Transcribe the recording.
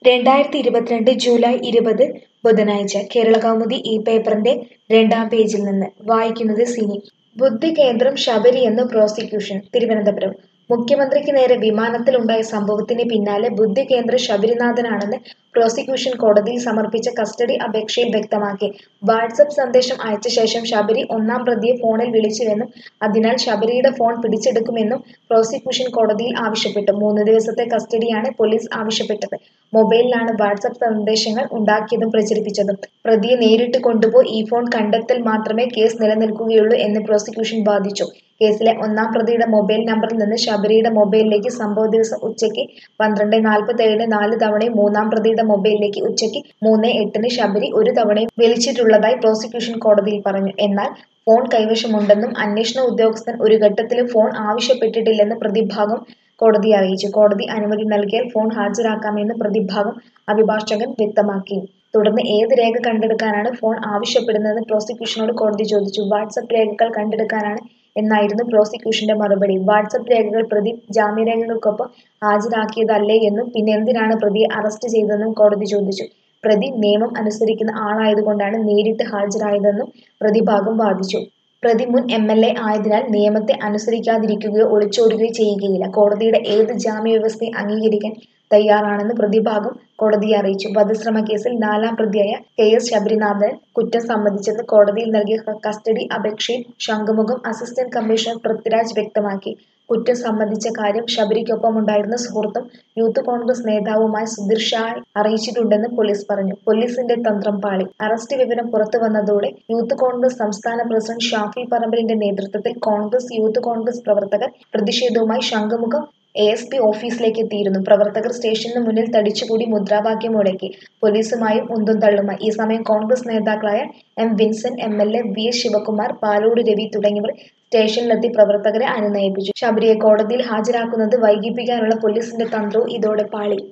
രണ്ടായിരത്തി ഇരുപത്തിരണ്ട് ജൂലൈ ഇരുപത് ബുധനാഴ്ച കേരളകൗമുദി ഈ പേപ്പറിന്റെ രണ്ടാം പേജിൽ നിന്ന് വായിക്കുന്നത് സിനി ബുദ്ധികേന്ദ്രം ശബരിയെന്ന് പ്രോസിക്യൂഷൻ തിരുവനന്തപുരം മുഖ്യമന്ത്രിക്ക് നേരെ വിമാനത്തിലുണ്ടായ സംഭവത്തിന് പിന്നാലെ ബുദ്ധികേന്ദ്ര ശബരിനാഥനാണെന്ന് പ്രോസിക്യൂഷൻ കോടതിയിൽ സമർപ്പിച്ച കസ്റ്റഡി അപേക്ഷയിൽ വ്യക്തമാക്കി വാട്സപ്പ് സന്ദേശം അയച്ച ശേഷം ശബരി ഒന്നാം പ്രതിയെ ഫോണിൽ വിളിച്ചുവെന്നും അതിനാൽ ശബരിയുടെ ഫോൺ പിടിച്ചെടുക്കുമെന്നും പ്രോസിക്യൂഷൻ കോടതിയിൽ ആവശ്യപ്പെട്ടു മൂന്ന് ദിവസത്തെ കസ്റ്റഡിയാണ് പോലീസ് ആവശ്യപ്പെട്ടത് മൊബൈലിലാണ് വാട്സപ്പ് സന്ദേശങ്ങൾ ഉണ്ടാക്കിയതും പ്രചരിപ്പിച്ചതും പ്രതിയെ നേരിട്ട് കൊണ്ടുപോയി ഈ ഫോൺ കണ്ടെത്തൽ മാത്രമേ കേസ് നിലനിൽക്കുകയുള്ളൂ എന്ന് പ്രോസിക്യൂഷൻ വാദിച്ചു കേസിലെ ഒന്നാം പ്രതിയുടെ മൊബൈൽ നമ്പറിൽ നിന്ന് ശബരിയുടെ മൊബൈലിലേക്ക് സംഭവ ദിവസം ഉച്ചയ്ക്ക് പന്ത്രണ്ട് നാൽപ്പത്തേഴിന് നാല് തവണയും മൂന്നാം പ്രതിയുടെ മൊബൈലിലേക്ക് ഉച്ചയ്ക്ക് മൂന്ന് എട്ടിന് ശബരി ഒരു തവണയും വിളിച്ചിട്ടുള്ളതായി പ്രോസിക്യൂഷൻ കോടതിയിൽ പറഞ്ഞു എന്നാൽ ഫോൺ കൈവശമുണ്ടെന്നും അന്വേഷണ ഉദ്യോഗസ്ഥൻ ഒരു ഘട്ടത്തിലും ഫോൺ ആവശ്യപ്പെട്ടിട്ടില്ലെന്ന് പ്രതിഭാഗം കോടതിയെ അറിയിച്ചു കോടതി അനുമതി നൽകിയാൽ ഫോൺ ഹാജരാക്കാമെന്ന് പ്രതിഭാഗം അഭിഭാഷകൻ വ്യക്തമാക്കി തുടർന്ന് ഏത് രേഖ കണ്ടെടുക്കാനാണ് ഫോൺ ആവശ്യപ്പെടുന്നതെന്ന് പ്രോസിക്യൂഷനോട് കോടതി ചോദിച്ചു വാട്സപ്പ് രേഖകൾ കണ്ടെടുക്കാനാണ് എന്നായിരുന്നു പ്രോസിക്യൂഷന്റെ മറുപടി വാട്സപ്പ് രേഖകൾ പ്രതി ജാമ്യരേഖകൾക്കൊപ്പം ഹാജരാക്കിയതല്ലേ എന്നും പിന്നെ എന്തിനാണ് പ്രതിയെ അറസ്റ്റ് ചെയ്തതെന്നും കോടതി ചോദിച്ചു പ്രതി നിയമം അനുസരിക്കുന്ന ആളായതുകൊണ്ടാണ് നേരിട്ട് ഹാജരായതെന്നും പ്രതിഭാഗം വാദിച്ചു പ്രതി മുൻ എം എൽ എ ആയതിനാൽ നിയമത്തെ അനുസരിക്കാതിരിക്കുകയോ ഒളിച്ചോടുകയോ ചെയ്യുകയില്ല കോടതിയുടെ ഏത് ജാമ്യവ്യവസ്ഥയും അംഗീകരിക്കാൻ തയ്യാറാണെന്ന് പ്രതിഭാഗം കോടതിയെ അറിയിച്ചു വധശ്രമ കേസിൽ നാലാം പ്രതിയായ കെ എസ് ശബരിനാഥൻ കുറ്റം സമ്മതിച്ചെന്ന് കോടതിയിൽ നൽകിയ കസ്റ്റഡി അപേക്ഷയിൽ ശംഖുമുഖം അസിസ്റ്റന്റ് കമ്മീഷണർ പൃഥ്വിരാജ് വ്യക്തമാക്കി കുറ്റം സംബന്ധിച്ച കാര്യം ശബരിക്കൊപ്പമുണ്ടായിരുന്ന സുഹൃത്തും യൂത്ത് കോൺഗ്രസ് നേതാവുമായ സുധീർ ഷാ അറിയിച്ചിട്ടുണ്ടെന്ന് പോലീസ് പറഞ്ഞു പോലീസിന്റെ തന്ത്രം പാളി അറസ്റ്റ് വിവരം പുറത്തു വന്നതോടെ യൂത്ത് കോൺഗ്രസ് സംസ്ഥാന പ്രസിഡന്റ് ഷാഫി പറമ്പലിന്റെ നേതൃത്വത്തിൽ കോൺഗ്രസ് യൂത്ത് കോൺഗ്രസ് പ്രവർത്തകർ പ്രതിഷേധവുമായി ശംഖുമുഖം എ എസ് പി ഓഫീസിലേക്ക് എത്തിയിരുന്നു പ്രവർത്തകർ സ്റ്റേഷന് മുന്നിൽ തടിച്ചുകൂടി മുദ്രാവാക്യം മുഴക്കി പോലീസുമായും ഉന്തും തള്ളുമായി ഈ സമയം കോൺഗ്രസ് നേതാക്കളായ M Vincent M L A V S Sivakumar Palode Ravi തുടങ്ങിയവർ സ്റ്റേഷനിലെത്തി പ്രവർത്തകരെ അനുനയിപ്പിച്ചു ശബരിയെ കോടതിയിൽ ഹാജരാക്കുന്നത് വൈകിപ്പിക്കാനുള്ള പോലീസിന്റെ തന്ത്രവും ഇതോടെ പാളി